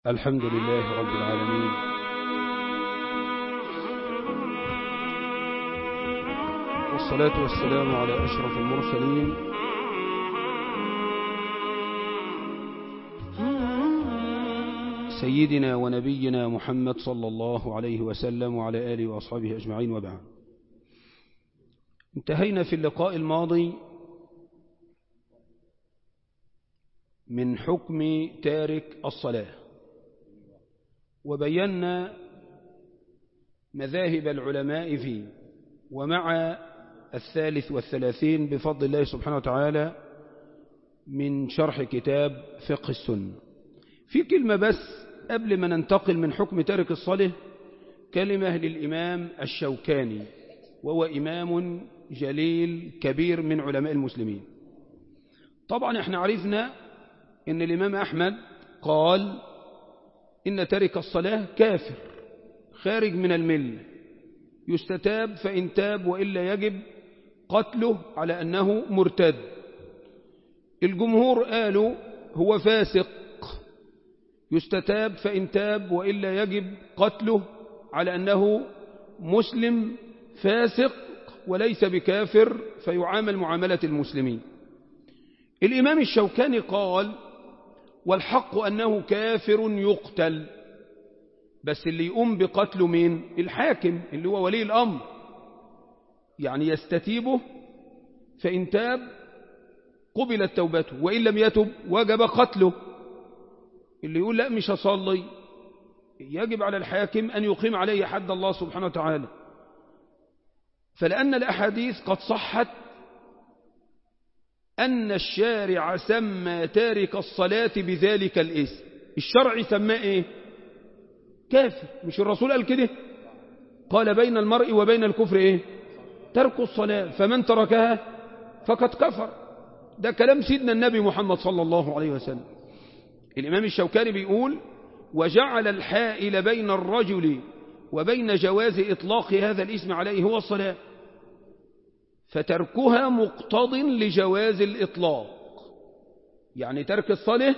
الحمد لله رب العالمين والصلاة والسلام على أشرف المرسلين سيدنا ونبينا محمد صلى الله عليه وسلم وعلى آله وأصحابه أجمعين وبعد انتهينا في اللقاء الماضي من حكم تارك الصلاة وبينا مذاهب العلماء فيه ومع الثالث والثلاثين بفضل الله سبحانه وتعالى من شرح كتاب فقه السنة في كلمة بس قبل ما ننتقل من حكم تارك الصلاة كلمة للإمام الشوكاني وهو إمام جليل كبير من علماء المسلمين طبعا احنا عرفنا ان الإمام أحمد قال إن ترك الصلاة كافر خارج من الملة يستتاب فإن تاب وإلا يجب قتله على أنه مرتد الجمهور قالوا هو فاسق يستتاب فإن تاب وإلا يجب قتله على أنه مسلم فاسق وليس بكافر فيعامل معاملة المسلمين الإمام الشوكاني قال والحق أنه كافر يقتل بس اللي يقوم بقتله مين الحاكم اللي هو ولي الأمر يعني يستتيبه فإن تاب قبلت توبته وإن لم يتب وجب قتله اللي يقول لا مش هصلي يجب على الحاكم أن يقيم عليه حد الله سبحانه وتعالى فلأن الأحاديث قد صحت أن الشارع سمى تارك الصلاة بذلك الاسم الشرع سماه إيه كافر مش الرسول قال كده قال بين المرء وبين الكفر إيه ترك الصلاة فمن تركها فقد كفر ده كلام سيدنا النبي محمد صلى الله عليه وسلم الإمام الشوكاني بيقول وجعل الحائل بين الرجل وبين جواز إطلاق هذا الاسم عليه هو الصلاة فتركها مقتض لجواز الإطلاق يعني ترك الصلاة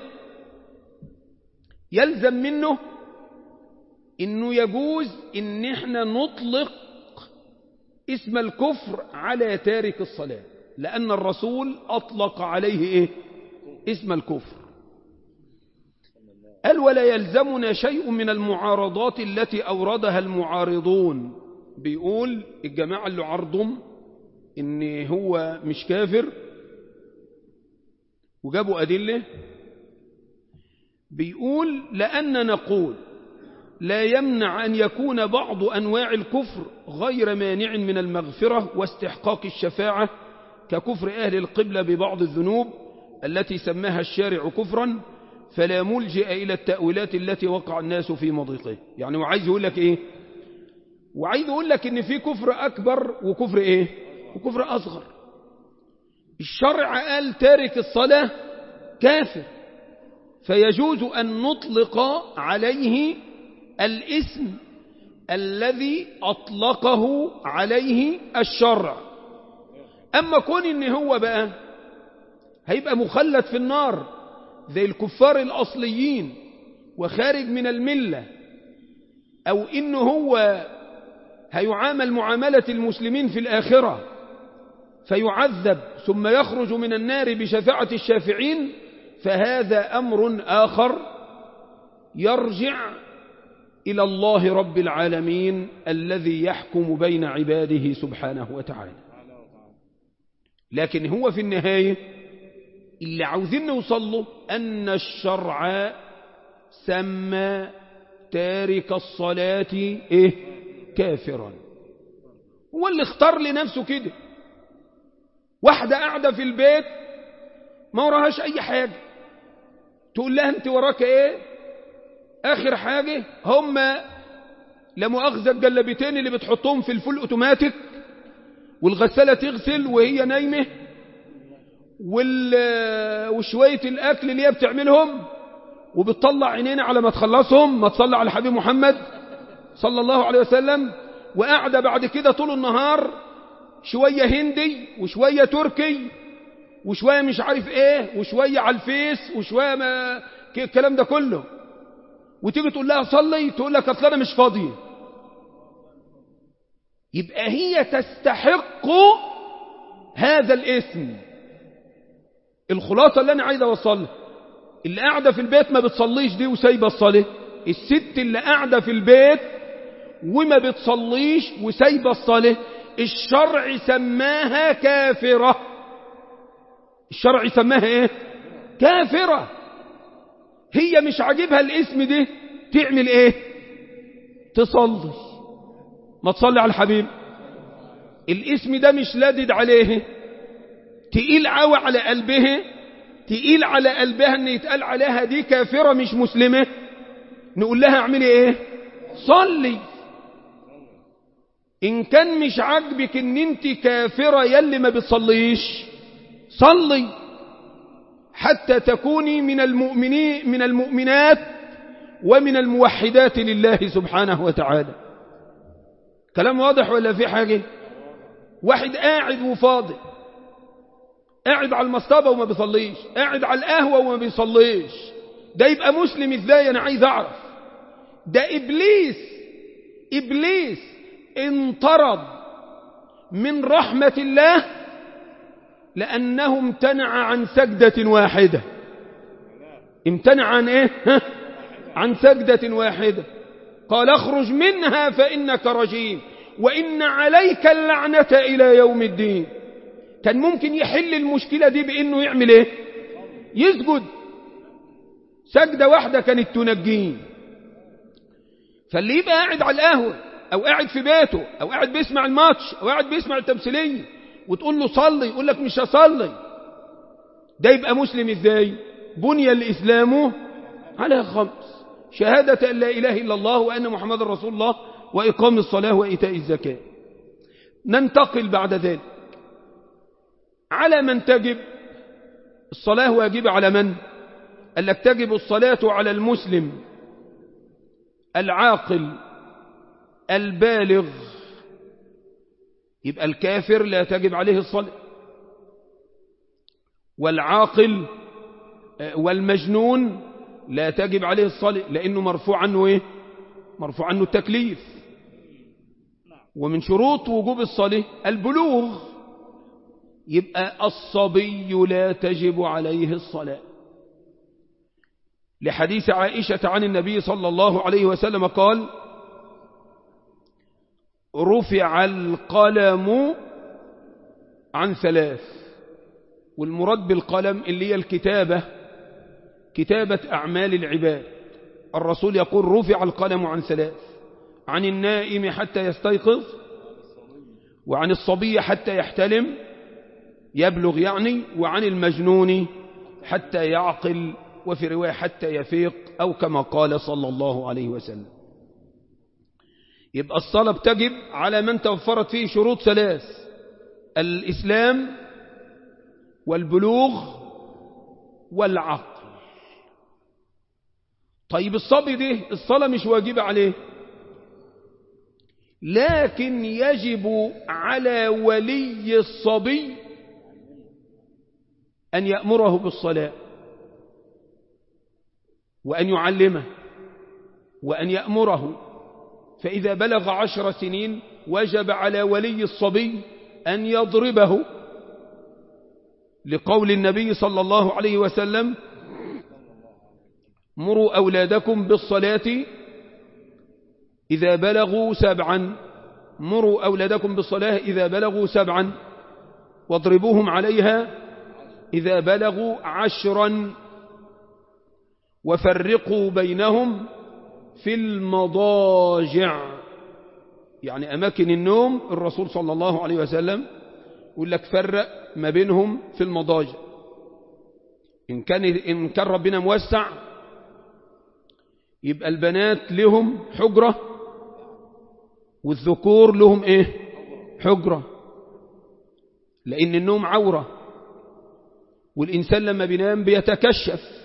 يلزم منه انه يجوز ان احنا نطلق اسم الكفر على تارك الصلاة لأن الرسول أطلق عليه إيه؟ اسم الكفر قال ولا يلزمنا شيء من المعارضات التي أوردها المعارضون بيقول الجماعة اللي عرضهم ان هو مش كافر وجابوا أدلة بيقول لأن نقول لا يمنع أن يكون بعض أنواع الكفر غير مانع من المغفرة واستحقاق الشفاعة ككفر أهل القبلة ببعض الذنوب التي سماها الشارع كفرا فلا ملجئ إلى التأويلات التي وقع الناس في مضيقه يعني وعايز يقول لك إيه وعايز يقول لك إن في كفر أكبر وكفر إيه وكفر أصغر الشرع قال تارك الصلاة كافر فيجوز أن نطلق عليه الاسم الذي أطلقه عليه الشرع أما كون إن هو بقى هيبقى مخلد في النار زي الكفار الأصليين وخارج من الملة أو إنه هو هيعامل معاملة المسلمين في الآخرة فيعذب ثم يخرج من النار بشفاعة الشافعين فهذا أمر آخر يرجع إلى الله رب العالمين الذي يحكم بين عباده سبحانه وتعالى لكن هو في النهاية اللي عاوزين نوصل له أن الشرع سمى تارك الصلاة إيه كافرا هو اللي اختار لنفسه كده واحدة قاعدة في البيت ما وراهاش أي حاجة تقول لها أنت وراك إيه آخر حاجة هم لمؤاخذة الجلبتين اللي بتحطهم في الفول أوتوماتيك والغسالة تغسل وهي نايمة وال... وشوية الأكل اللي هي بتعملهم وبتطلع عينينا على ما تخلصهم ما تصلى على حبيب محمد صلى الله عليه وسلم وقاعدة بعد كده طول النهار شوية هندي وشوية تركي وشوية مش عارف ايه وشوية على الفيس وشوية ما الكلام ده كله وتيجي تقول لها صلي تقول لك اصل انا مش فاضيه يبقى هي تستحق هذا الاسم الخلاصة اللي أنا عايز أوصلها اللي قاعدة في البيت ما بتصليش دي وسايبة الصلاة الست اللي قاعدة في البيت وما بتصليش وسايبة الصلاة الشرع سماها كافرة الشرع سماها ايه كافرة هي مش عاجبها الاسم ده تعمل ايه تصلي ما تصلي على الحبيب الاسم ده مش لادد عليه تقيل قوي على قلبه تقيل على قلبها ان يتقال عليها دي كافرة مش مسلمة نقول لها اعملي ايه صلي ان كان مش عاجبك ان انت كافرة يلي ما بتصليش صلي حتى تكوني من المؤمنين من المؤمنات ومن الموحدات لله سبحانه وتعالى كلام واضح ولا في حاجة واحد قاعد وفاضي قاعد على المصطبة وما بيصليش قاعد على القهوة وما بيصليش ده يبقى مسلم ازاي انا عايز اعرف ده ابليس ابليس انطرد من رحمة الله لأنه امتنع عن سجدة واحدة امتنع عن ايه ها؟ عن سجدة واحدة قال اخرج منها فإنك رجيم وإن عليك اللعنة إلى يوم الدين كان ممكن يحل المشكلة دي بأنه يعمل ايه يسجد سجدة واحدة كانت تنجيه فاللي يبقى قاعد على القهوة أو قاعد في بيته أو قاعد بيسمع الماتش أو قاعد بيسمع التمثيلية وتقول له صلي يقول لك مش هصلي ده يبقى مسلم ازاي بني الإسلام على خمس شهادة أن لا إله إلا الله وأن محمد رسول الله وإقام الصلاة وإيتاء الزكاة ننتقل بعد ذلك على من تجب الصلاة واجبة على من قال لك تجب الصلاة على المسلم العاقل البالغ يبقى الكافر لا تجب عليه الصلاة والعاقل والمجنون لا تجب عليه الصلاة لأنه مرفوع عنه إيه؟ مرفوع عنه التكليف ومن شروط وجوب الصلاة البلوغ يبقى الصبي لا تجب عليه الصلاة لحديث عائشة عن النبي صلى الله عليه وسلم قال رفع القلم عن ثلاث والمراد بالقلم اللي هي الكتابة كتابة أعمال العباد الرسول يقول رفع القلم عن ثلاث عن النائم حتى يستيقظ وعن الصبي حتى يحتلم يبلغ يعني وعن المجنون حتى يعقل وفي رواية حتى يفيق أو كما قال صلى الله عليه وسلم يبقى الصلاة بتجب على من توفرت فيه شروط ثلاث الإسلام والبلوغ والعقل طيب الصبي ده الصلاة مش واجبة عليه لكن يجب على ولي الصبي أن يأمره بالصلاة وأن يعلمه وأن يأمره فإذا بلغ عشر سنين وجب على ولي الصبي أن يضربه لقول النبي صلى الله عليه وسلم مروا أولادكم بالصلاة إذا بلغوا سبعا مروا أولادكم بالصلاة إذا بلغوا سبعا واضربوهم عليها إذا بلغوا عشرا وفرقوا بينهم في المضاجع يعني أماكن النوم الرسول صلى الله عليه وسلم يقول لك فرق ما بينهم في المضاجع إن كان, إن كان ربنا موسع يبقى البنات لهم حجرة والذكور لهم إيه حجرة لأن النوم عورة والإنسان لما بينام بيتكشف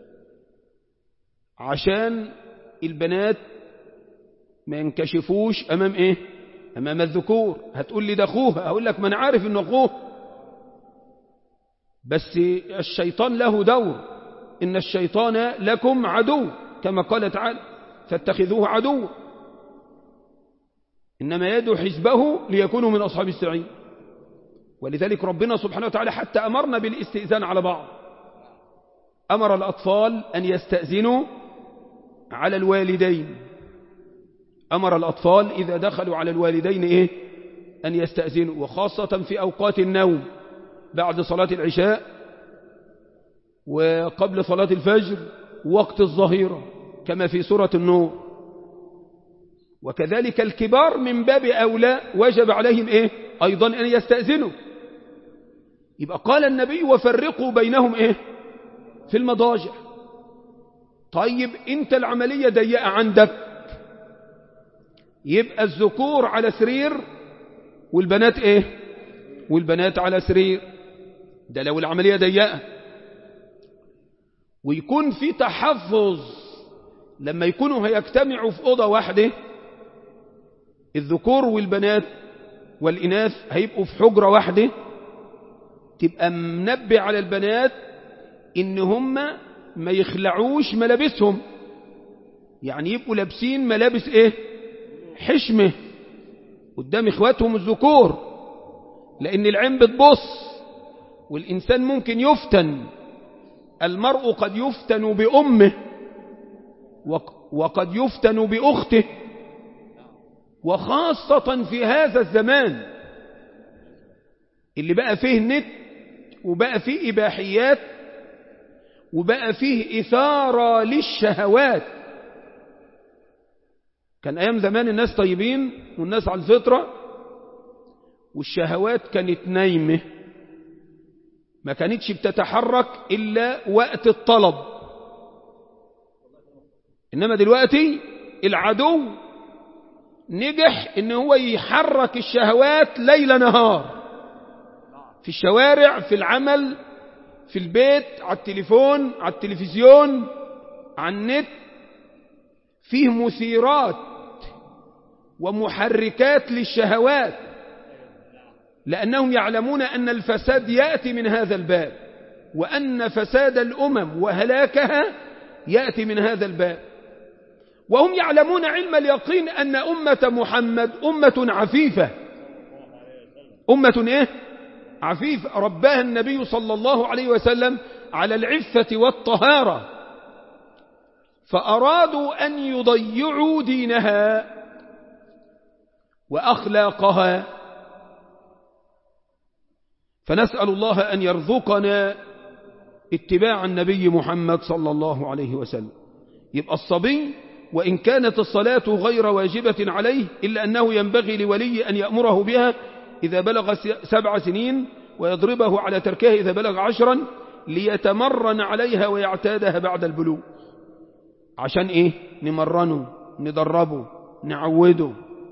عشان البنات ما ينكشفوش أمام إيه أمام الذكور هتقول لي ده أخوها هقول لك ما أنا عارف إنه أخوه بس الشيطان له دور إن الشيطان لكم عدو كما قال تعالى فاتخذوه عدوا إنما يدعو حزبه ليكونوا من أصحاب السعير ولذلك ربنا سبحانه وتعالى حتى أمرنا بالاستئذان على بعض أمر الأطفال أن يستأذنوا على الوالدين أمر الأطفال إذا دخلوا على الوالدين إيه؟ أن يستأذنوا وخاصة في أوقات النوم بعد صلاة العشاء وقبل صلاة الفجر وقت الظهيرة كما في سورة النور وكذلك الكبار من باب أولى وجب عليهم إيه؟ أيضا أن يستأذنوا يبقى قال النبي وفرقوا بينهم إيه؟ في المضاجع طيب انت العملية ضيقة عندك يبقى الذكور على سرير والبنات ايه والبنات على سرير ده لو العملية ضيقة ويكون في تحفظ لما يكونوا هيجتمعوا في أوضة واحدة الذكور والبنات والإناث هيبقوا في حجرة واحدة تبقى منبه على البنات إن هم ما يخلعوش ملابسهم يعني يبقوا لابسين ملابس إيه حشمة قدام إخواتهم الذكور لأن العين بتبص والإنسان ممكن يفتن المرء قد يفتن بأمه وقد يفتن بأخته وخاصة في هذا الزمان اللي بقى فيه نت وبقى فيه إباحيات وبقى فيه إثارة للشهوات كان أيام زمان الناس طيبين والناس على الفطرة والشهوات كانت نايمة ما كانتش بتتحرك إلا وقت الطلب إنما دلوقتي العدو نجح إن هو يحرك الشهوات ليل نهار في الشوارع في العمل في البيت على التليفون على التلفزيون على النت فيه مثيرات ومحركات للشهوات لأنهم يعلمون أن الفساد يأتي من هذا الباب وأن فساد الأمم وهلاكها يأتي من هذا الباب وهم يعلمون علم اليقين أن أمة محمد أمة عفيفة أمة إيه؟ عفيف رباها النبي صلى الله عليه وسلم على العفة والطهارة فأرادوا أن يضيعوا دينها وأخلاقها فنسأل الله أن يرزقنا اتباع النبي محمد صلى الله عليه وسلم يبقى الصبي وإن كانت الصلاة غير واجبة عليه إلا أنه ينبغي لولي أن يأمره بها إذا بلغ سبع سنين ويضربه على تركها إذا بلغ عشرا ليتمرن عليها ويعتادها بعد البلوغ عشان إيه نمرنه ندربه نعوده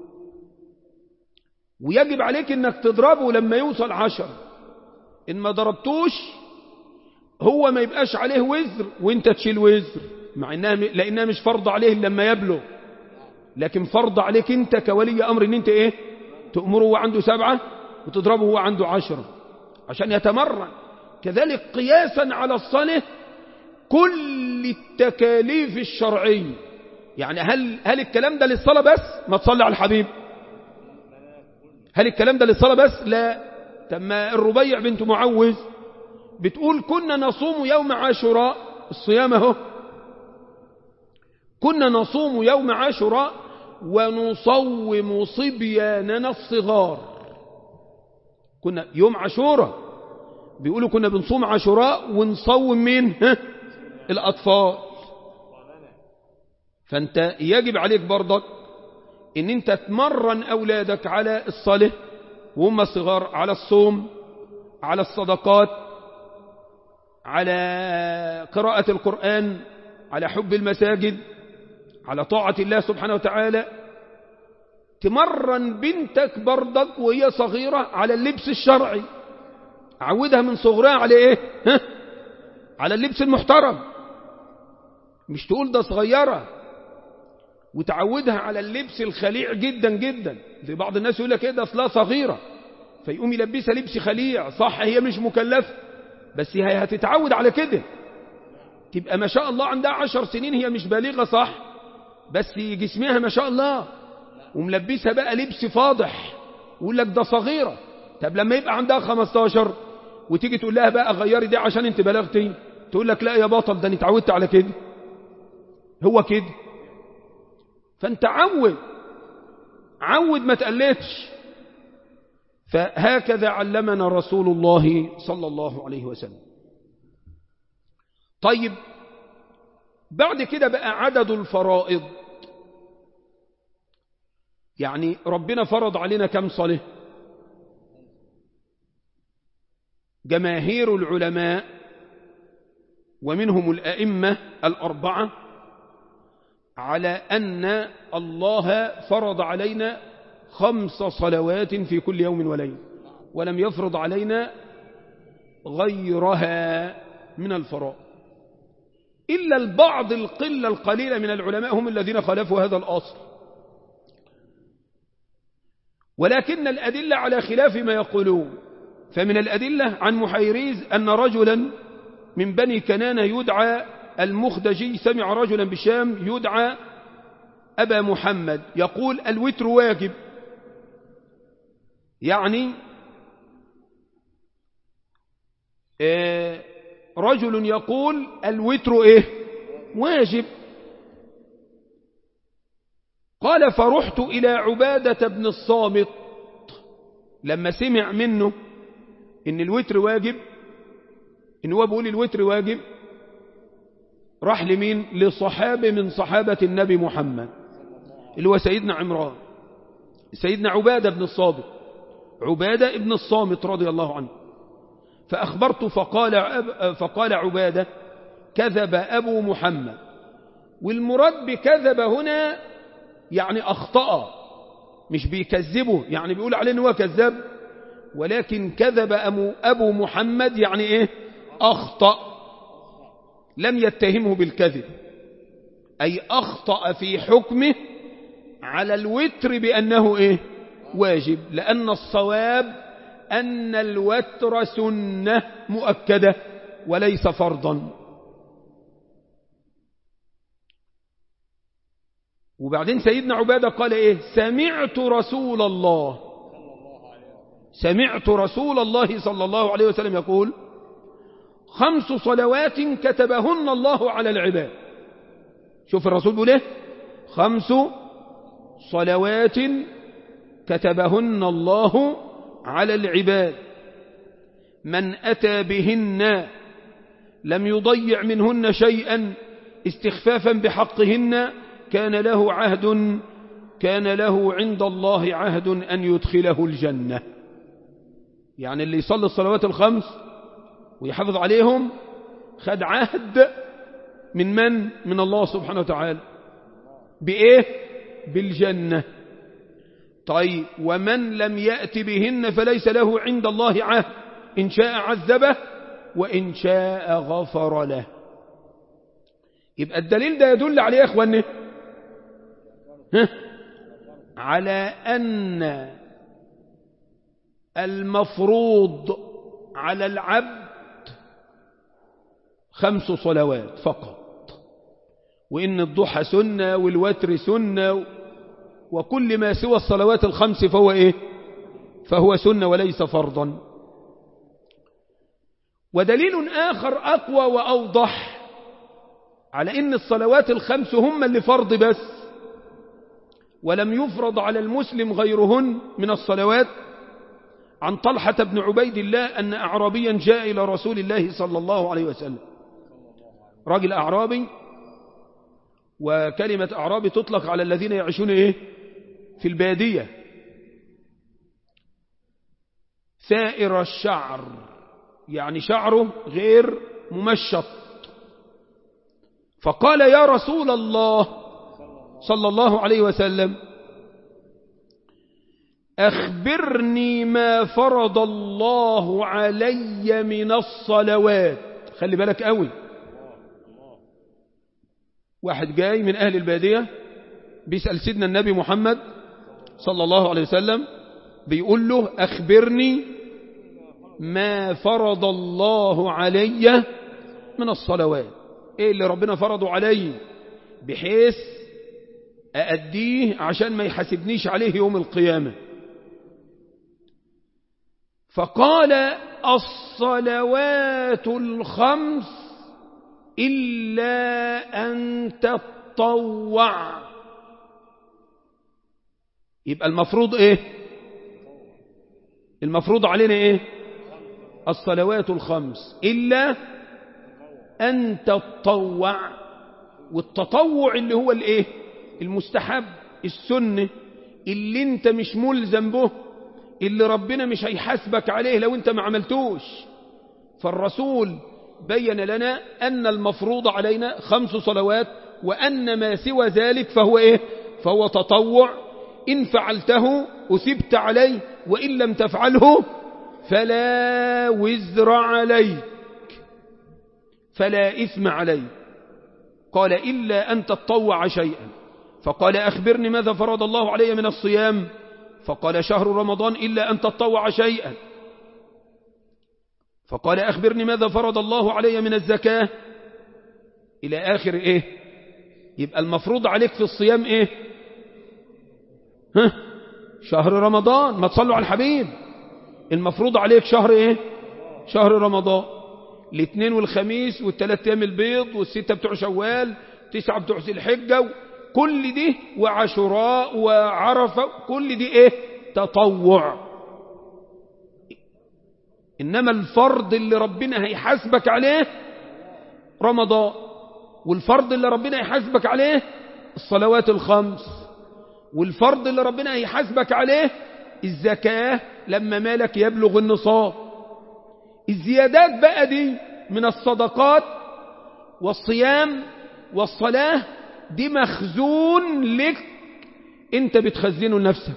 ويجب عليك انك تضربه لما يوصل عشر ان ما ضربتوش هو ما يبقاش عليه وزر وانت تشيل وزر مع انها لانها مش فرض عليه لما يبلغ لكن فرض عليك انت كولي امر ان انت ايه تأمره هو عنده سبعة وتضربه هو عنده عشرة عشان يتمرن كذلك قياسا على الصلاة كل التكاليف الشرعية يعني هل, هل الكلام ده للصلاة بس ما تصلي على الحبيب هل الكلام ده للصلاة بس لا تم الربيع بنت معوذ بتقول كنا نصوم يوم عاشوراء الصيام اهو كنا نصوم يوم عاشوراء ونصوم صبياننا الصغار كنا يوم عاشوراء بيقولوا كنا بنصوم عاشوراء ونصوم مين ها؟ الأطفال فانت يجب عليك برضك ان انت تمرن اولادك على الصلاة وهم صغار على الصوم على الصدقات على قراءة القرآن على حب المساجد على طاعة الله سبحانه وتعالى تمرن بنتك برضك وهي صغيرة على اللبس الشرعي عودها من صغرها على ايه ها؟ على اللبس المحترم مش تقول ده صغيرة وتعودها على اللبس الخليع جدا جدا زي بعض الناس يقول لك ايه ده اصلها صغيرة فيقوم يلبسها لبس خليع صح هي مش مكلفة بس هي هتتعود على كده تبقى ما شاء الله عندها عشر سنين هي مش بالغة صح بس جسمها ما شاء الله وملبسها بقى لبس فاضح ويقول لك ده صغيرة طب لما يبقى عندها 15 وتيجي تقول لها بقى غيري دي عشان انت بلغتي تقول لك لا يا بطل ده انا اتعودت على كده هو كده فانت عود عود ما تقلتش فهكذا علمنا رسول الله صلى الله عليه وسلم طيب بعد كده بقى عدد الفرائض يعني ربنا فرض علينا كم صلاة جماهير العلماء ومنهم الأئمة الأربعة على أن الله فرض علينا خمس صلوات في كل يوم وليلة ولم يفرض علينا غيرها من الفرائض إلا البعض القلة القليلة من العلماء هم الذين خالفوا هذا الأصل ولكن الأدلة على خلاف ما يقولون فمن الأدلة عن محيريز أن رجلا من بني كنانة يدعى المخدجي سمع رجلا بشام يدعى أبا محمد يقول الوتر واجب يعني رجل يقول الوتر إيه واجب قال فرحت إلى عبادة بن الصامت لما سمع منه إن الوتر واجب إن هو بيقول الوتر واجب راح لمين لصحابة من صحابة النبي محمد اللي هو سيدنا عمران سيدنا عبادة بن الصامت عبادة بن الصامت رضي الله عنه فأخبرت فقال, أب فقال عبادة كذب أبو محمد والمراد بكذب هنا يعني أخطأ مش بيكذبه يعني بيقول عليه أنه كذاب ولكن كذب أبو محمد يعني إيه أخطأ لم يتهمه بالكذب أي أخطأ في حكمه على الوتر بأنه إيه واجب لأن الصواب أن الوتر سنة مؤكدة وليس فرضا وبعدين سيدنا عبادة قال إيه سمعت رسول الله سمعت رسول الله صلى الله عليه وسلم يقول خمس صلوات كتبهن الله على العباد شوف الرسول بيقول ايه خمس صلوات كتبهن الله على العباد من أتى بهن لم يضيع منهن شيئا استخفافا بحقهن كان له عهد كان له عند الله عهد أن يدخله الجنة يعني اللي يصلي الصلوات الخمس ويحافظ عليهم خد عهد من من؟ من الله سبحانه وتعالى بإيه؟ بالجنة طيب ومن لم يأت بهن فليس له عند الله عهد إن شاء عذبه وإن شاء غفر له يبقى الدليل ده يدل عليه يا أخواني ها؟ على أن المفروض على العبد خمس صلوات فقط وإن الضحى سنة والوتر سنة وكل ما سوى الصلوات الخمس فهو إيه فهو سنة وليس فرضا ودليل آخر أقوى وأوضح على إن الصلوات الخمس هم اللي فرض بس ولم يفرض على المسلم غيرهن من الصلوات عن طلحة بن عبيد الله أن أعرابيا جاء إلى رسول الله صلى الله عليه وسلم راجل أعرابي وكلمة أعرابي تطلق على الذين يعيشون إيه في البادية ثائر الشعر يعني شعره غير ممشط فقال يا رسول الله صلى الله عليه وسلم أخبرني ما فرض الله علي من الصلوات خلي بالك قوي واحد جاي من أهل البادية بيسأل سيدنا النبي محمد صلى الله عليه وسلم بيقول له أخبرني ما فرض الله علي من الصلوات ايه اللي ربنا فرضه علي بحيث أأديه عشان ما يحاسبنيش عليه يوم القيامة فقال الصلوات الخمس إلا أن تطوع يبقى المفروض ايه المفروض علينا ايه الصلوات الخمس إلا أن تطوع والتطوع اللي هو الايه المستحب السنة اللي انت مش ملزم به اللي ربنا مش هيحاسبك عليه لو انت ما عملتوش فالرسول بين لنا أن المفروض علينا خمس صلوات وأن ما سوى ذلك فهو إيه فهو تطوع إن فعلته أثبت عليه وإن لم تفعله فلا وزر عليك فلا إثم عليك قال إلا أن تطوع شيئا فقال أخبرني ماذا فرض الله علي من الصيام فقال شهر رمضان إلا أن تطوع شيئا فقال أخبرني ماذا فرض الله علي من الزكاة إلى آخر إيه يبقى المفروض عليك في الصيام إيه ها شهر رمضان ما تصلوا على الحبيب المفروض عليك شهر إيه شهر رمضان الاثنين والخميس والثلاث أيام البيض والستة بتوع شوال تسعة بتوع ذي الحجة كل دي وعشراء وعرفة كل دي ايه تطوع إنما الفرض اللي ربنا هيحاسبك عليه رمضان والفرض اللي ربنا هيحاسبك عليه الصلوات الخمس والفرض اللي ربنا هيحاسبك عليه الزكاة لما مالك يبلغ النصاب الزيادات بقى دي من الصدقات والصيام والصلاة دي مخزون لك انت بتخزنه لنفسك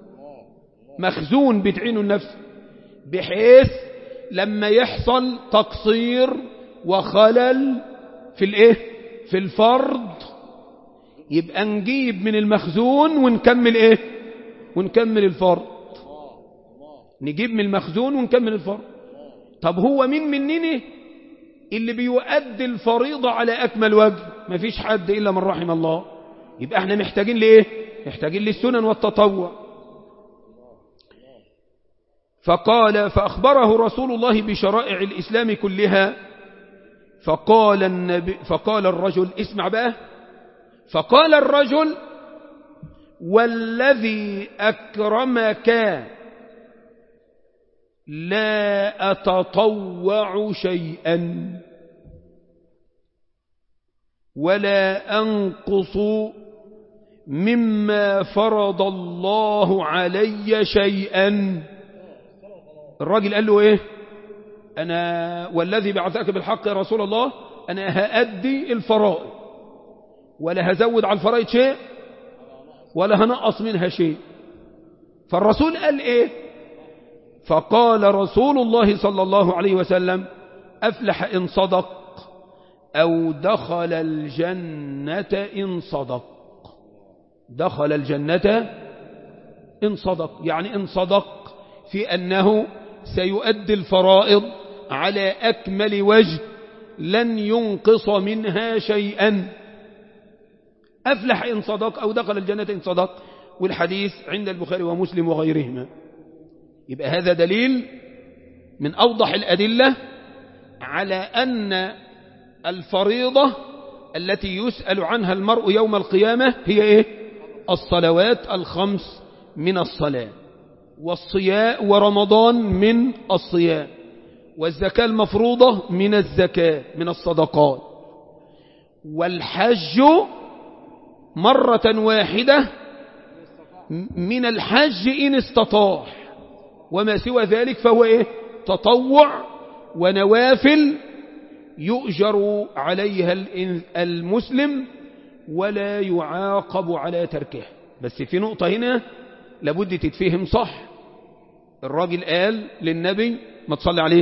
مخزون بتعينه لنفسك بحيث لما يحصل تقصير وخلل في الايه في الفرض يبقى نجيب من المخزون ونكمل ايه ونكمل الفرض نجيب من المخزون ونكمل الفرض طب هو مين مننا اللي بيؤدي الفريضة على أكمل وجه مفيش حد إلا من رحم الله يبقى احنا محتاجين لإيه محتاجين للسنن والتطوع فقال فأخبره رسول الله بشرائع الإسلام كلها فقال, النبي فقال الرجل اسمع بقى فقال الرجل والذي أكرمك لا أتطوع شيئا ولا أنقص مما فرض الله علي شيئا الراجل قال له ايه انا والذي بعثك بالحق يا رسول الله انا هأدي الفرائض ولا هزود على الفرائض شيء ولا هنقص منها شيء فالرسول قال ايه فقال رسول الله صلى الله عليه وسلم أفلح إن صدق أو دخل الجنة إن صدق دخل الجنة إن صدق يعني إن صدق في أنه سيؤدي الفرائض على أكمل وجه لن ينقص منها شيئا أفلح إن صدق أو دخل الجنة إن صدق والحديث عند البخاري ومسلم وغيرهما يبقى هذا دليل من أوضح الأدلة على أن الفريضة التي يسأل عنها المرء يوم القيامة هي إيه؟ الصلوات الخمس من الصلاة والصيام ورمضان من الصيام والزكاة المفروضة من الزكاة من الصدقات والحج مرة واحدة من الحج إن استطاع وما سوى ذلك فهو إيه تطوع ونوافل يؤجر عليها المسلم ولا يعاقب على تركه بس في نقطة هنا لابد تتفهم صح الراجل قال للنبي ما تصلي عليه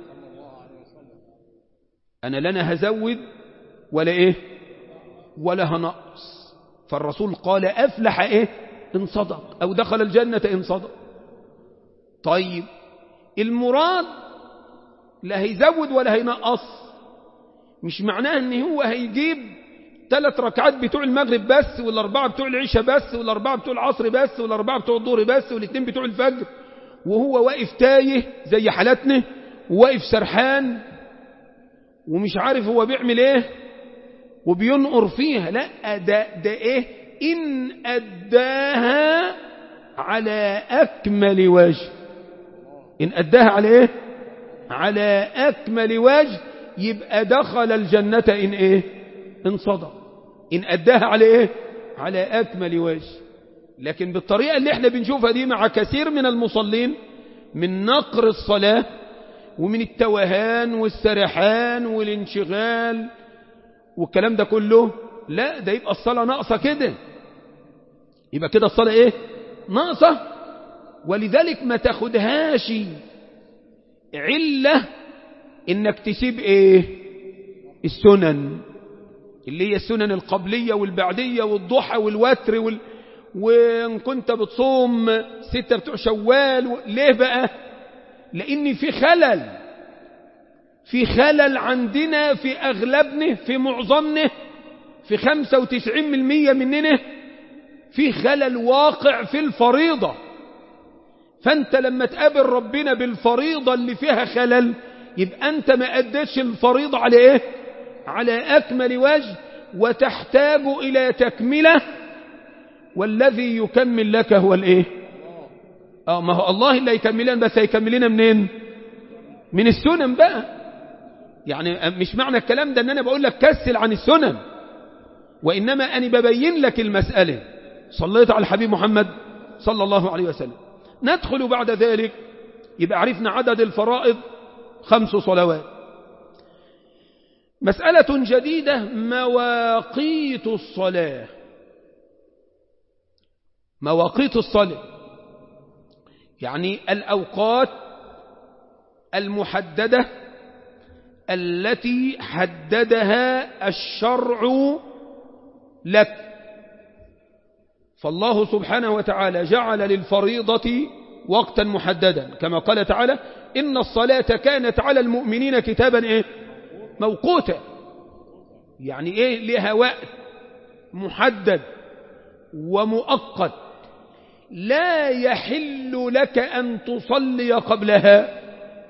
أنا لنا هزود ولا إيه ولا هنقص فالرسول قال أفلح إيه إن صدق أو دخل الجنة إن صدق طيب المراد لا هيزود ولا هينقص مش معناه ان هو هيجيب ثلاث ركعات بتوع المغرب بس والاربعه بتوع العشاء بس والاربعه بتوع العصر بس والاربعه بتوع الظهر بس والاثنين بتوع الفجر وهو واقف تايه زي حالتنا وواقف سرحان ومش عارف هو بيعمل ايه وبينقر فيها لا ده ده ايه ان اداها على اكمل وجه ان اداها على ايه على اكمل وجه يبقى دخل الجنة ان ايه ان صدق ان اداها على ايه على اكمل وجه لكن بالطريقة اللي احنا بنشوفها دي مع كثير من المصلين من نقر الصلاة ومن التوهان والسرحان والانشغال والكلام ده كله لا ده يبقى الصلاة ناقصة كده يبقى كده الصلاة ايه ناقصة ولذلك ما تاخدهاش علة انك تسيب ايه السنن اللي هي السنن القبلية والبعدية والضحى والوتر وال... وان كنت بتصوم ستة بتوع شوال و... ليه بقى لان في خلل في خلل عندنا في اغلبنا في معظمنا في خمسة وتسعين من المية مننا في خلل واقع في الفريضة فانت لما تقابل ربنا بالفريضة اللي فيها خلل يبقى انت ما اديتش الفريضة على ايه على اكمل وجه وتحتاج الى تكمله والذي يكمل لك هو الايه اه ما هو الله اللي يكملنا بس هيكملنا منين من السنن بقى يعني مش معنى الكلام ده ان انا بقول لك كسل عن السنن وانما انا ببين لك المسألة صليت على الحبيب محمد صلى الله عليه وسلم ندخل بعد ذلك يبقى عرفنا عدد الفرائض خمس صلوات مسألة جديدة مواقيت الصلاة مواقيت الصلاة يعني الأوقات المحددة التي حددها الشرع لك فالله سبحانه وتعالى جعل للفريضة وقتا محددا كما قال تعالى إن الصلاة كانت على المؤمنين كتابا إيه؟ موقوتا يعني إيه لها وقت محدد ومؤقت لا يحل لك أن تصلي قبلها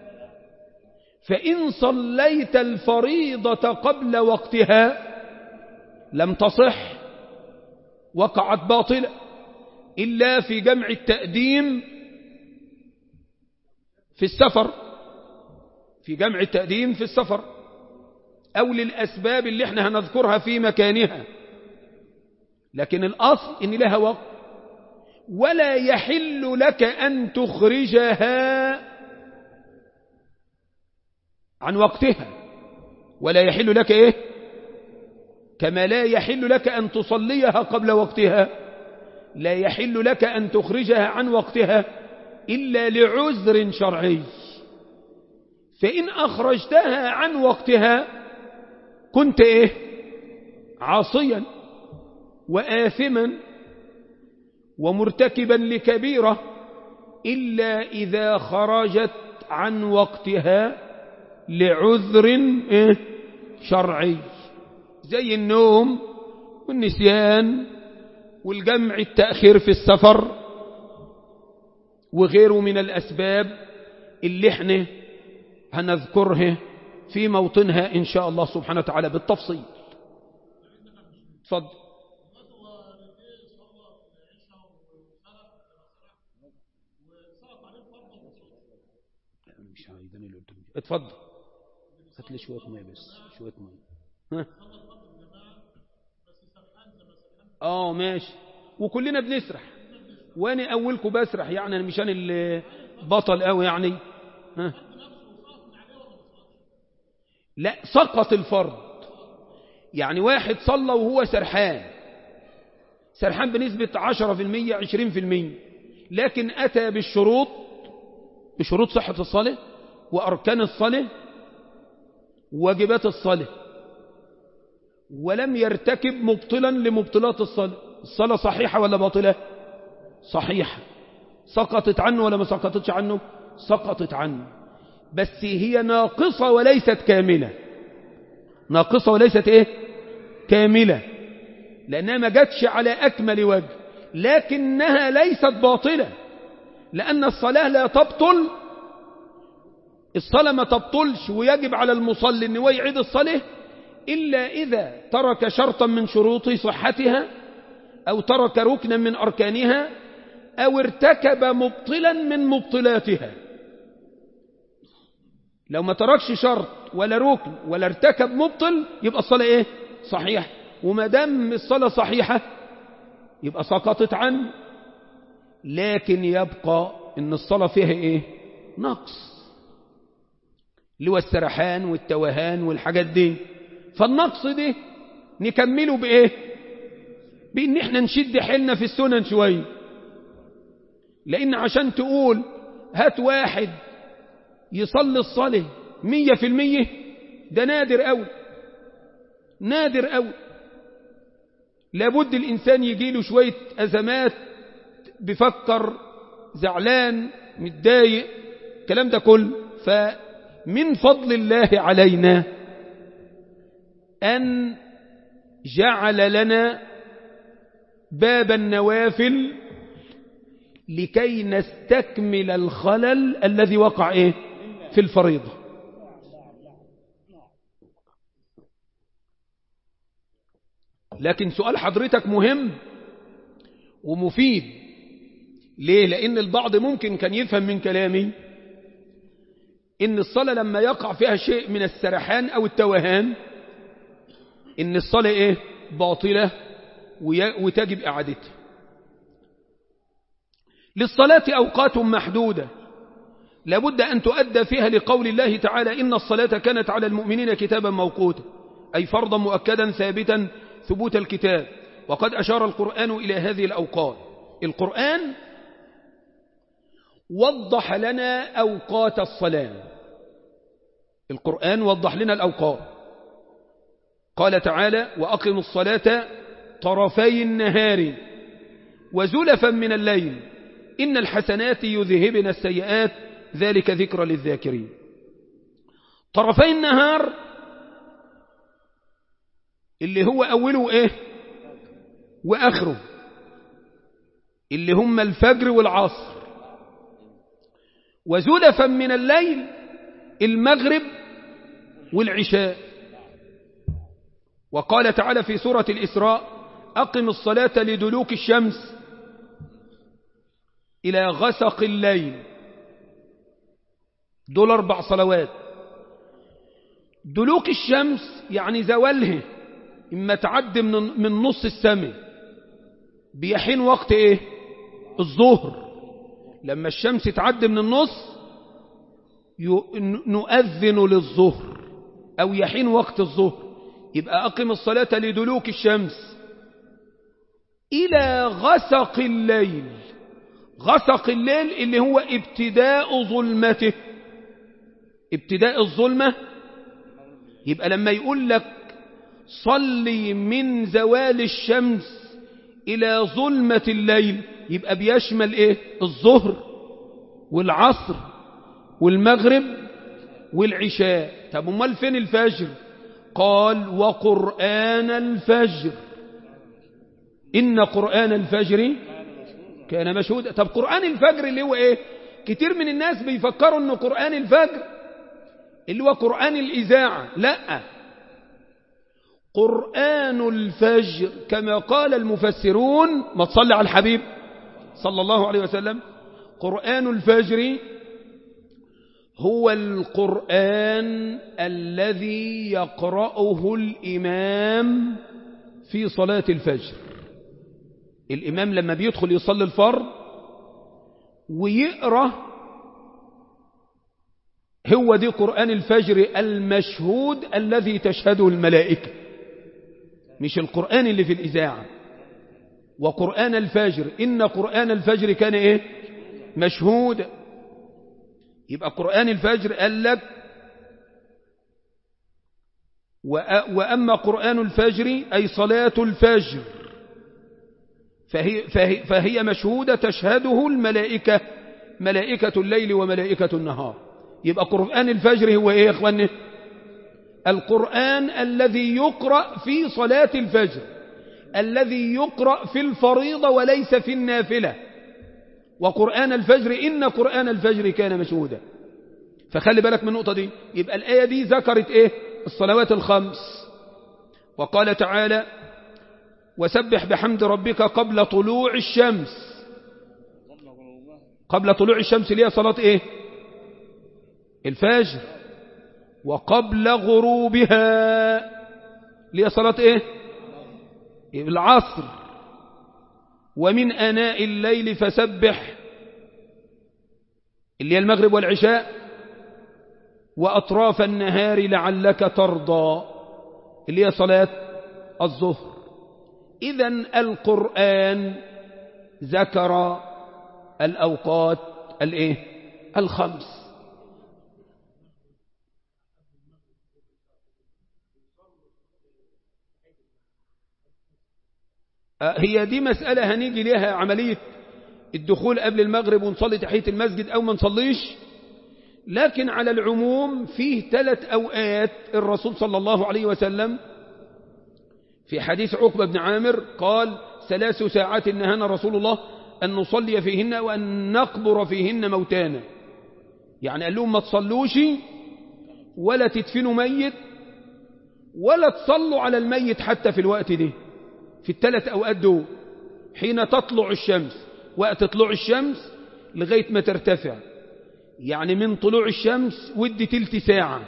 فإن صليت الفريضة قبل وقتها لم تصح وقعت باطلة إلا في جمع التأديم في السفر في جمع التأديم في السفر أو للأسباب اللي احنا هنذكرها في مكانها لكن الأصل إن لها وقت ولا يحل لك أن تخرجها عن وقتها ولا يحل لك إيه كما لا يحل لك أن تصليها قبل وقتها لا يحل لك أن تخرجها عن وقتها إلا لعذر شرعي فإن أخرجتها عن وقتها كنت إيه عاصيا وآثما ومرتكبا لكبيرة إلا إذا خرجت عن وقتها لعذر إيه شرعي زي النوم والنسيان والجمع التأخير في السفر وغيره من الأسباب اللي احنا هنذكرها في موطنها إن شاء الله سبحانه وتعالى بالتفصيل تفضل مش هايدني اللي قلت اتفضل هات لي شويه ميه بس شويه ميه ها اه ماشي وكلنا بنسرح وانا اولكم بسرح يعني انا مش انا اللي بطل قوي يعني ها لا سقط الفرض يعني واحد صلى وهو سرحان سرحان بنسبة 10% 20% لكن أتى بالشروط بشروط صحة الصلاة وأركان الصلاة واجبات الصلاة ولم يرتكب مبطلا لمبطلات الصلاة الصلاة صحيحة ولا باطلة صحيحة سقطت عنه ولا ما سقطتش عنه سقطت عنه بس هي ناقصة وليست كاملة ناقصة وليست إيه كاملة لأنها ما جاتش على أكمل وجه لكنها ليست باطلة لأن الصلاة لا تبطل الصلاة ما تبطلش ويجب على المصلي أن هو يعيد الصلاة إلا إذا ترك شرطا من شروط صحتها أو ترك ركنا من أركانها أو ارتكب مبطلا من مبطلاتها لو ما تركش شرط ولا ركن ولا ارتكب مبطل يبقى الصلاة ايه صحيح وما دام الصلاة صحيحة يبقى سقطت عنه لكن يبقى ان الصلاة فيها ايه نقص اللي هو السرحان والتوهان والحاجات دي فالنقص دي نكمله بايه بان احنا نشد حيلنا في السنن شويه لان عشان تقول هات واحد يصلي الصلاة مية في المية ده نادر أوي نادر أوي لابد الإنسان يجيله شوية أزمات بفكر زعلان متضايق الكلام ده كله فمن فضل الله علينا أن جعل لنا باب النوافل لكي نستكمل الخلل الذي وقع إيه في الفريضة لكن سؤال حضرتك مهم ومفيد ليه لأن البعض ممكن كان يفهم من كلامي إن الصلاة لما يقع فيها شيء من السرحان أو التوهان إن الصلاة إيه باطلة وتجب إعادتها للصلاة أوقات محدودة لابد أن تؤدى فيها لقول الله تعالى إن الصلاة كانت على المؤمنين كتابا موقوتا أي فرضا مؤكدا ثابتا ثبوت الكتاب وقد أشار القرآن إلى هذه الأوقات القرآن وضح لنا أوقات الصلاة القرآن وضح لنا الأوقات قال تعالى وأقم الصلاة طرفي النهار وزلفا من الليل إن الحسنات يذهبن السيئات ذلك ذكرى للذاكرين طرفي النهار اللي هو أوله إيه وآخره اللي هم الفجر والعصر وزلفا من الليل المغرب والعشاء وقال تعالى في سورة الإسراء أقم الصلاة لدلوك الشمس إلى غسق الليل دول أربع صلوات دلوك الشمس يعني زوالها إما تعد من, من نص السماء بيحين وقت إيه الظهر لما الشمس تعد من النص نؤذن للظهر أو يحين وقت الظهر يبقى أقم الصلاة لدلوك الشمس إلى غسق الليل غسق الليل اللي هو ابتداء ظلمته ابتداء الظلمة يبقى لما يقول لك صلي من زوال الشمس إلى ظلمة الليل يبقى بيشمل إيه الظهر والعصر والمغرب والعشاء طب امال فين الفجر قال وقرآن الفجر إن قرآن الفجر كان مشهودا طب قرآن الفجر اللي هو إيه كتير من الناس بيفكروا أنه قرآن الفجر اللي هو قرآن الإذاعة لا قرآن الفجر كما قال المفسرون ما تصلي على الحبيب صلى الله عليه وسلم قرآن الفجر هو القرآن الذي يقرأه الإمام في صلاة الفجر الإمام لما بيدخل يصلي الفرض ويقرأ هو دي قرآن الفجر المشهود الذي تشهده الملائكة مش القرآن اللي في الإذاعة وقرآن الفجر إن قرآن الفجر كان إيه مشهود يبقى قرآن الفجر قال لك وأما قرآن الفجر أي صلاة الفجر فهي, فهي, فهي مشهودة تشهده الملائكة ملائكة الليل وملائكة النهار يبقى قرآن الفجر هو إيه يا أخواني القرآن الذي يقرأ في صلاة الفجر الذي يقرأ في الفريضة وليس في النافلة وقرآن الفجر إن قرآن الفجر كان مشهودا فخلي بالك من النقطة دي يبقى الآية دي ذكرت إيه الصلوات الخمس وقال تعالى وسبح بحمد ربك قبل طلوع الشمس قبل طلوع الشمس ليه صلاة إيه الفجر وقبل غروبها ليه صلاة إيه العصر ومن أناء الليل فسبح اللي هي المغرب والعشاء وأطراف النهار لعلك ترضى اللي هي صلاة الظهر إذا القرآن ذكر الأوقات الايه الخمس هي دي مسألة هنيجي ليها عملية الدخول قبل المغرب ونصلي تحية المسجد أو ما نصليش لكن على العموم فيه ثلاث أوقات الرسول صلى الله عليه وسلم في حديث عقبة بن عامر قال ثلاث ساعات نهانا رسول الله أن نصلي فيهن وأن نقبر فيهن موتانا يعني قال لهم ما تصلوش ولا تدفنوا ميت ولا تصلوا على الميت حتى في الوقت ده في الثلاث أوقات دول حين تطلع الشمس وقت طلوع الشمس لغاية ما ترتفع يعني من طلوع الشمس ودي تلت ساعة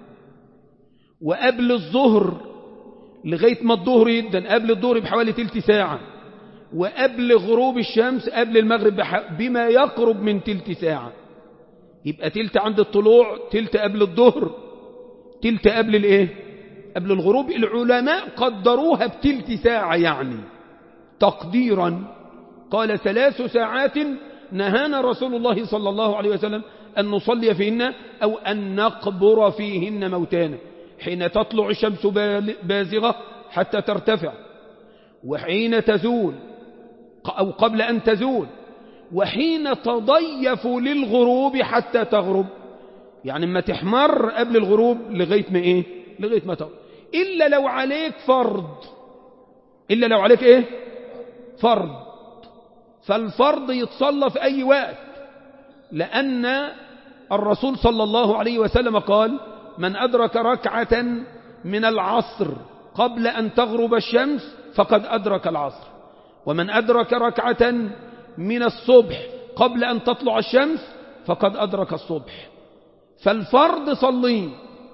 وقبل الظهر لغاية ما الظهر يدن قبل الظهر بحوالي تلت ساعة وقبل غروب الشمس قبل المغرب بما يقرب من تلت ساعة يبقى تلت عند الطلوع تلت قبل الظهر تلت قبل الايه قبل الغروب العلماء قدروها بتلت ساعة يعني تقديرا قال ثلاث ساعات نهانا رسول الله صلى الله عليه وسلم أن نصلي فيهن أو أن نقبر فيهن موتانا حين تطلع الشمس بازغة حتى ترتفع وحين تزول أو قبل أن تزول وحين تضيف للغروب حتى تغرب يعني ما تحمر قبل الغروب لغاية ما إيه لغاية ما تغرب إلا لو عليك فرض إلا لو عليك إيه فرض فالفرض يتصلى في أي وقت لأن الرسول صلى الله عليه وسلم قال من أدرك ركعة من العصر قبل أن تغرب الشمس فقد أدرك العصر ومن أدرك ركعة من الصبح قبل أن تطلع الشمس فقد أدرك الصبح فالفرض صليه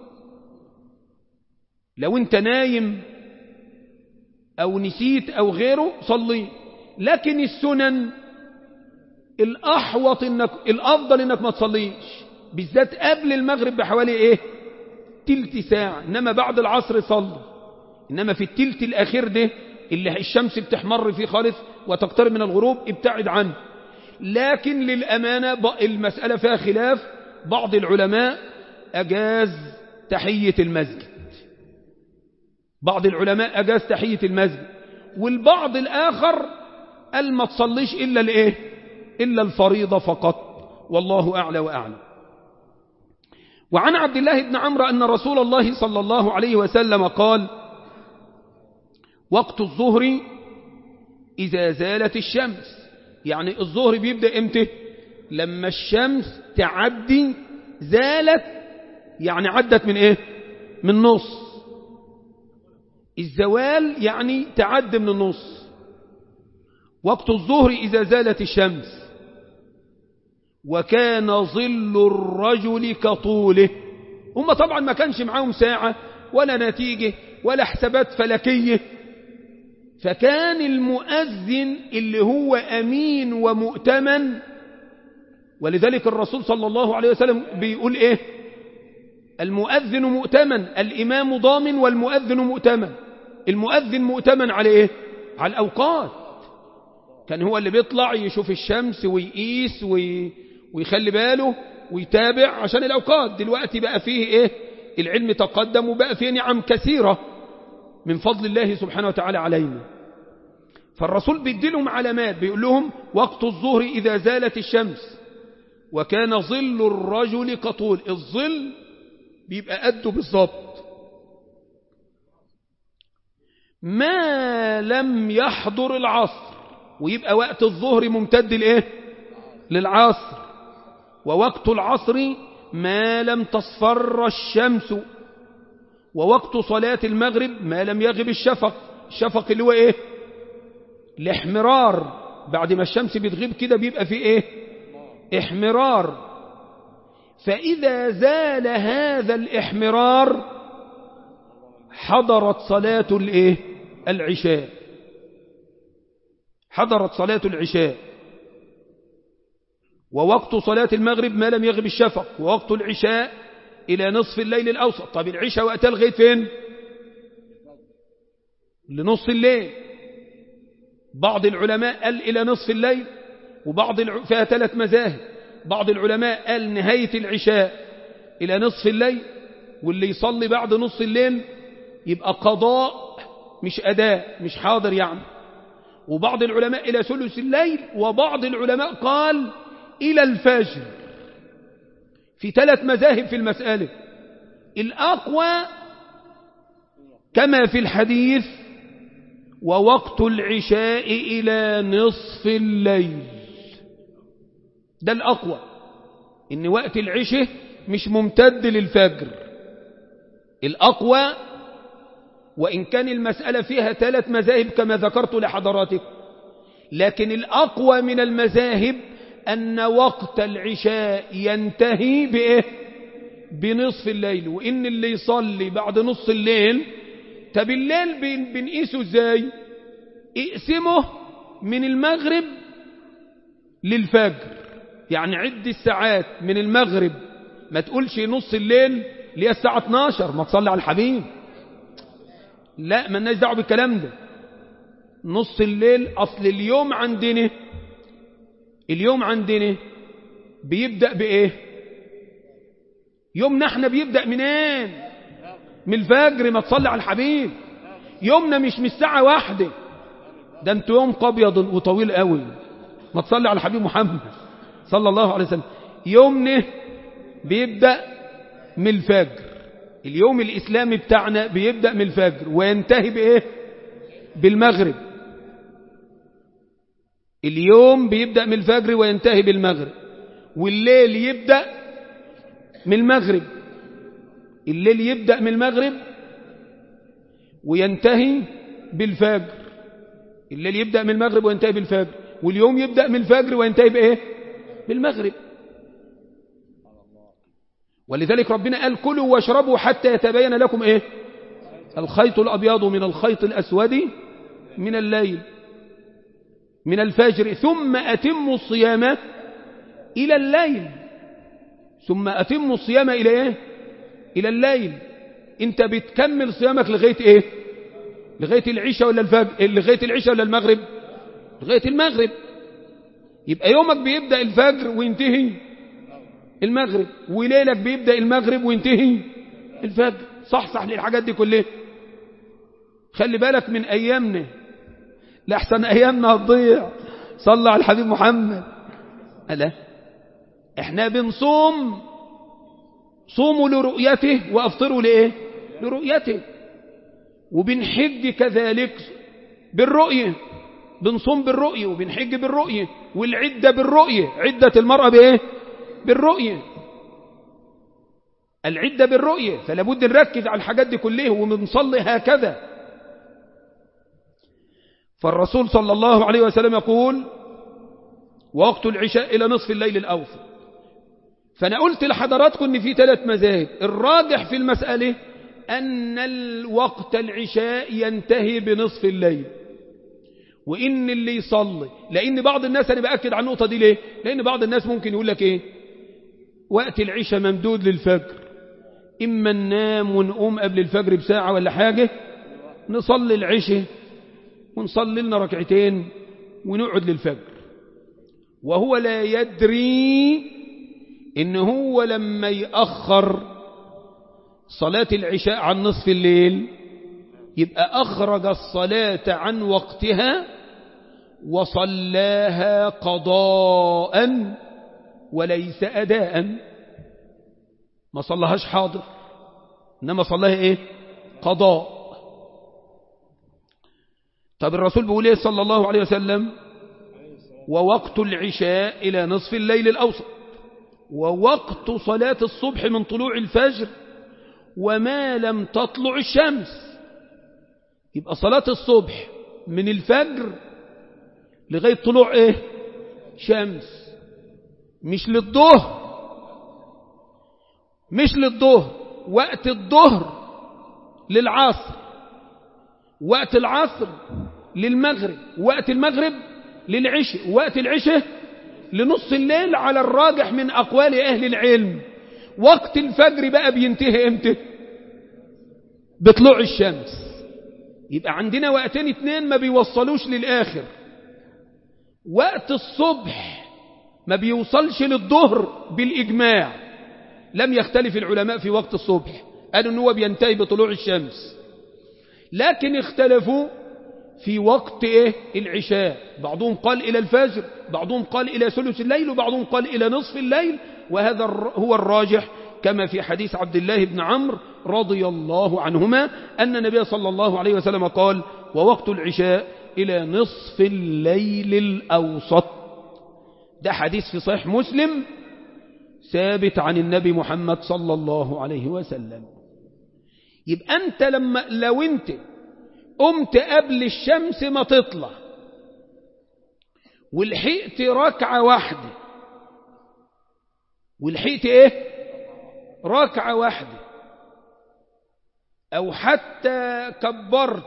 لو انت نايم أو نسيت أو غيره صليه لكن السنن الأحوط إنك الأفضل إنك ما تصليش بالذات قبل المغرب بحوالي إيه تلت ساعة إنما بعد العصر صلي إنما في التلت الأخير ده اللي الشمس بتحمر فيه خالص وتقترب من الغروب ابتعد عنه لكن للأمانة المسألة فيها خلاف بعض العلماء أجاز تحية المسجد بعض العلماء أجاز تحية المسجد والبعض الآخر قال ما تصليش إلا الإيه إلا الفريضة فقط والله أعلى وأعلم وعن عبد الله بن عمرو أن رسول الله صلى الله عليه وسلم قال وقت الظهر إذا زالت الشمس يعني الظهر بيبدأ امتى لما الشمس تعدي زالت يعني عدت من ايه من نص الزوال يعني تعد من النص وقت الظهر إذا زالت الشمس وكان ظل الرجل كطوله هم طبعا ما كانش معاهم ساعة ولا نتيجة ولا حسابات فلكية فكان المؤذن اللي هو أمين ومؤتمن ولذلك الرسول صلى الله عليه وسلم بيقول إيه المؤذن مؤتمن الإمام ضامن والمؤذن مؤتمن المؤذن مؤتمن على إيه على الأوقات كان هو اللي بيطلع يشوف الشمس ويقيس وي... ويخلي باله ويتابع عشان الأوقات دلوقتي بقى فيه إيه العلم تقدم وبقى فيه نعم كثيرة من فضل الله سبحانه وتعالى علينا فالرسول بيدي لهم علامات بيقول لهم وقت الظهر إذا زالت الشمس وكان ظل الرجل كطول الظل بيبقى قده بالظبط ما لم يحضر العصر ويبقى وقت الظهر ممتد لإيه للعصر ووقت العصر ما لم تصفر الشمس ووقت صلاة المغرب ما لم يغب الشفق الشفق اللي هو ايه الاحمرار بعد ما الشمس بتغيب كده بيبقى فيه ايه احمرار فإذا زال هذا الاحمرار حضرت صلاة الايه العشاء حضرت صلاة العشاء ووقت صلاة المغرب ما لم يغب الشفق ووقت العشاء إلى نصف الليل الأوسط طب العشاء وقتها لغاية فين لنصف الليل بعض العلماء قال إلى نصف الليل وبعض الع... فيها ثلاث مذاهب بعض العلماء قال نهاية العشاء إلى نصف الليل واللي يصلي بعد نصف الليل يبقى قضاء مش أداء مش حاضر يعني وبعض العلماء إلى ثلث الليل وبعض العلماء قال إلى الفجر في ثلاث مذاهب في المسألة الأقوى كما في الحديث ووقت العشاء إلى نصف الليل ده الأقوى إن وقت العشاء مش ممتد للفجر الأقوى وإن كان المسألة فيها ثلاث مذاهب كما ذكرت لحضراتكم لكن الأقوى من المذاهب أن وقت العشاء ينتهي بإيه بنصف الليل وإن اللي يصلي بعد نصف الليل طب الليل بن بنقيسه ازاي اقسمه من المغرب للفجر يعني عد الساعات من المغرب ما تقولش نص الليل اللي هي الساعة 12 ما تصلي على الحبيب لا ما دعوه بالكلام ده نص الليل أصل اليوم عندنا اليوم عندنا بيبدأ بإيه يومنا احنا بيبدأ منين من الفجر ما تصلي على الحبيب يومنا مش من الساعة واحدة ده انت يوم قبيض وطويل قوي ما تصلي على الحبيب محمد صلى الله عليه وسلم يومنا بيبدأ من الفجر اليوم الإسلامي بتاعنا بيبدأ من الفجر وينتهي بإيه بالمغرب اليوم بيبدأ من الفجر وينتهي بالمغرب والليل يبدأ من المغرب الليل يبدأ من المغرب وينتهي بالفجر الليل يبدأ من المغرب وينتهي بالفجر واليوم يبدأ من الفجر وينتهي بإيه بالمغرب ولذلك ربنا قال كلوا واشربوا حتى يتبين لكم إيه الخيط الأبيض من الخيط الأسود من الليل من الفجر ثم أتموا الصيام إلى الليل ثم أتموا الصيام إلى إيه إلى الليل أنت بتكمل صيامك لغاية إيه لغاية العشاء ولا الفجر لغاية العشاء ولا المغرب لغاية المغرب يبقى يومك بيبدأ الفجر وينتهي المغرب وليلك بيبدأ المغرب وينتهي الفجر صح صح للحاجات دي كلها خلي بالك من أيامنا لأحسن أيامنا هتضيع صلى على الحبيب محمد ألا احنا بنصوم صوموا لرؤيته وأفطروا لإيه لرؤيته وبنحج كذلك بالرؤية بنصوم بالرؤية وبنحج بالرؤية والعدة بالرؤية عدة المرأة بإيه بالرؤية العدة بالرؤية فلا بد نركز على الحاجات دي كلها وبنصلي هكذا فالرسول صلى الله عليه وسلم يقول وقت العشاء إلى نصف الليل الأوسط فأنا قلت لحضراتكم أن في ثلاث مذاهب الراجح في المسألة أن الوقت العشاء ينتهي بنصف الليل وإن اللي يصلي لأن بعض الناس أنا بأكد على النقطة دي ليه لأن بعض الناس ممكن يقول لك إيه وقت العشاء ممدود للفجر إما ننام ونقوم قبل الفجر بساعة ولا حاجة نصلي العشاء ونصلي لنا ركعتين ونقعد للفجر وهو لا يدري إن هو لما يأخر صلاة العشاء عن نصف الليل يبقى أخرج الصلاة عن وقتها وصلاها قضاء وليس أداء ما صلىهاش حاضر إنما صلاها إيه قضاء طب الرسول بيقول ايه صلى الله عليه وسلم ووقت العشاء إلى نصف الليل الأوسط ووقت صلاة الصبح من طلوع الفجر وما لم تطلع الشمس يبقى صلاة الصبح من الفجر لغاية طلوع ايه شمس مش للظهر مش للظهر وقت الظهر للعصر وقت العصر للمغرب وقت المغرب للعشاء وقت العشاء لنص الليل على الراجح من أقوال أهل العلم وقت الفجر بقى بينتهي امتى بطلوع الشمس يبقى عندنا وقتين اتنين ما بيوصلوش للآخر وقت الصبح ما بيوصلش للظهر بالإجماع لم يختلف العلماء في وقت الصبح قالوا أنه بينتهي بطلوع الشمس لكن اختلفوا في وقت إيه العشاء بعضهم قال إلى الفجر بعضهم قال إلى ثلث الليل وبعضهم قال إلى نصف الليل وهذا هو الراجح كما في حديث عبد الله بن عمرو رضي الله عنهما أن النبي صلى الله عليه وسلم قال ووقت العشاء إلى نصف الليل الأوسط ده حديث في صحيح مسلم ثابت عن النبي محمد صلى الله عليه وسلم يبقى أنت لما لو أنت قمت قبل الشمس ما تطلع ولحقت ركعة واحدة ولحقت ايه ركعة واحدة او حتى كبرت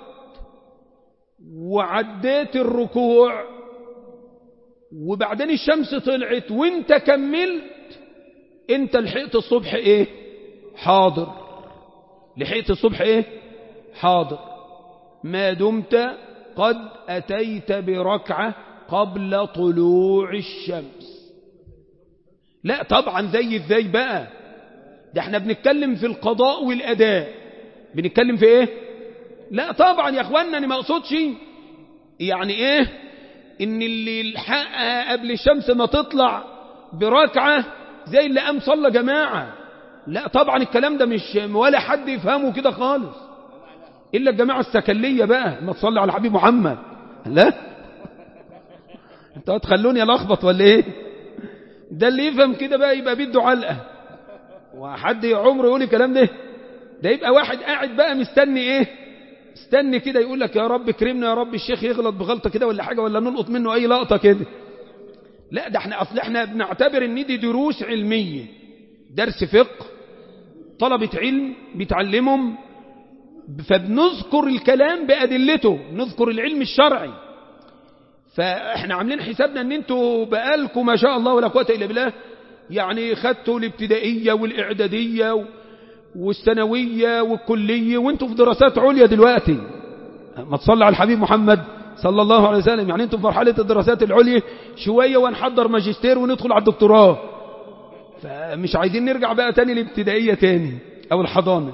وعديت الركوع وبعدين الشمس طلعت وانت كملت انت لحقت الصبح ايه حاضر لحقت الصبح ايه حاضر ما دمت قد أتيت بركعة قبل طلوع الشمس لا طبعا زي ازاي بقى ده احنا بنتكلم في القضاء والأداء بنتكلم في ايه لا طبعا يا اخوانا انا ما اقصدش يعني ايه ان اللي يلحقها قبل الشمس ما تطلع بركعة زي اللي قام صلى جماعة لا طبعا الكلام ده مش ولا حد يفهمه كده خالص إلا الجماعة السكلية بقى ما تصلي على حبيب محمد لا انتوا هتخلوني الخبط ولا ايه ده اللي يفهم كده بقى يبقى بيده علقة وحد عمره يقول الكلام ده ده يبقى واحد قاعد بقى مستني ايه استني كده يقول لك يا رب كرمنا يا رب الشيخ يغلط بغلطة كده ولا حاجة ولا نلقط منه اي لقطة كده لا ده احنا اصل احنا بنعتبر ان دي دروس علمية درس فقه طلبة علم بيتعلمهم فبنذكر الكلام بأدلته نذكر العلم الشرعي فاحنا عاملين حسابنا ان انتوا بقالكم ما شاء الله ولا قوة الا بالله يعني خدتوا الابتدائية والاعدادية والثانوية والكلية وانتوا في دراسات عليا دلوقتي ما تصلي على الحبيب محمد صلى الله عليه وسلم يعني انتوا في مرحلة الدراسات العليا شوية ونحضر ماجستير وندخل على الدكتوراه فمش عايزين نرجع بقى تاني الابتدائية تاني او الحضانة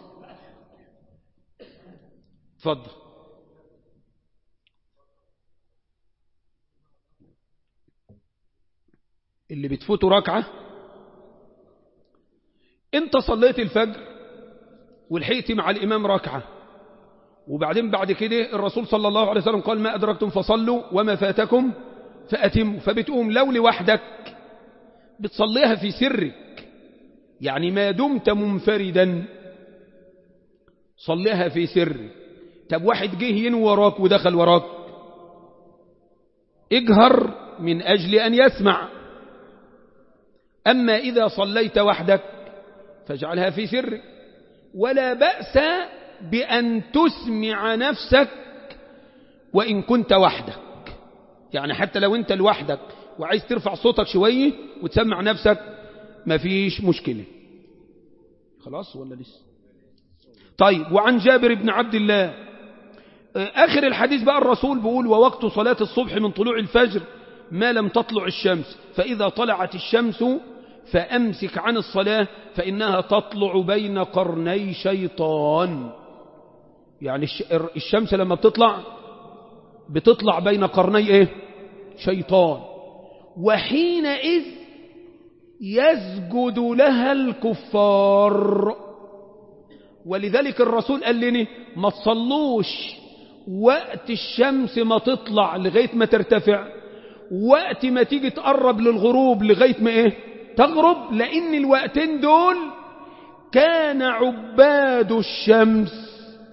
اتفضل اللي بتفوته ركعة انت صليت الفجر ولحقت مع الإمام ركعة وبعدين بعد كده الرسول صلى الله عليه وسلم قال ما أدركتم فصلوا وما فاتكم فأتموا فبتقوم لو لوحدك بتصليها في سرك يعني ما دمت منفردا صليها في سرك طب واحد جه ينوي وراك ودخل وراك اجهر من أجل أن يسمع أما إذا صليت وحدك فاجعلها في سرك ولا بأس بأن تسمع نفسك وإن كنت وحدك يعني حتى لو أنت لوحدك وعايز ترفع صوتك شوية وتسمع نفسك ما فيش مشكلة خلاص ولا لسه طيب وعن جابر بن عبد الله آخر الحديث بقى الرسول بيقول ووقت صلاة الصبح من طلوع الفجر ما لم تطلع الشمس فإذا طلعت الشمس فأمسك عن الصلاة فإنها تطلع بين قرني شيطان يعني الشمس لما بتطلع بتطلع بين قرني ايه شيطان وحينئذ يسجد لها الكفار ولذلك الرسول قال لنا ما تصلوش وقت الشمس ما تطلع لغاية ما ترتفع وقت ما تيجي تقرب للغروب لغاية ما ايه تغرب لان الوقتين دول كان عباد الشمس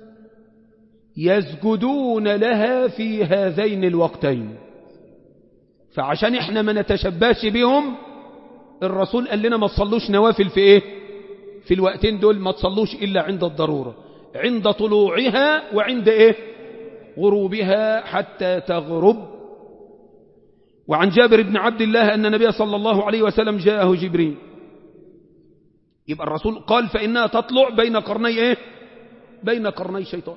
يسجدون لها في هذين الوقتين فعشان احنا ما نتشبهش بهم الرسول قال لنا ما تصلوش نوافل في ايه في الوقتين دول ما تصلوش الا عند الضرورة عند طلوعها وعند ايه غروبها حتى تغرب وعن جابر بن عبد الله أن النبي صلى الله عليه وسلم جاءه جبريل يبقى الرسول قال فإنها تطلع بين قرني إيه بين قرني شيطان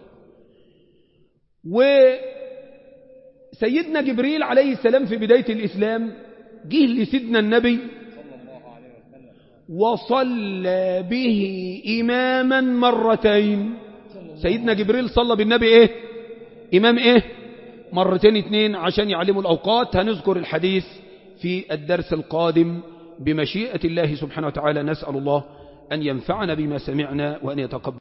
وسيدنا جبريل عليه السلام في بداية الإسلام جه لسيدنا النبي وصلى به إماما مرتين سيدنا جبريل صلى بالنبي إيه إمام إيه مرتين اتنين عشان يعلموا الأوقات هنذكر الحديث في الدرس القادم بمشيئة الله سبحانه وتعالى نسأل الله أن ينفعنا بما سمعنا وأن يتقبل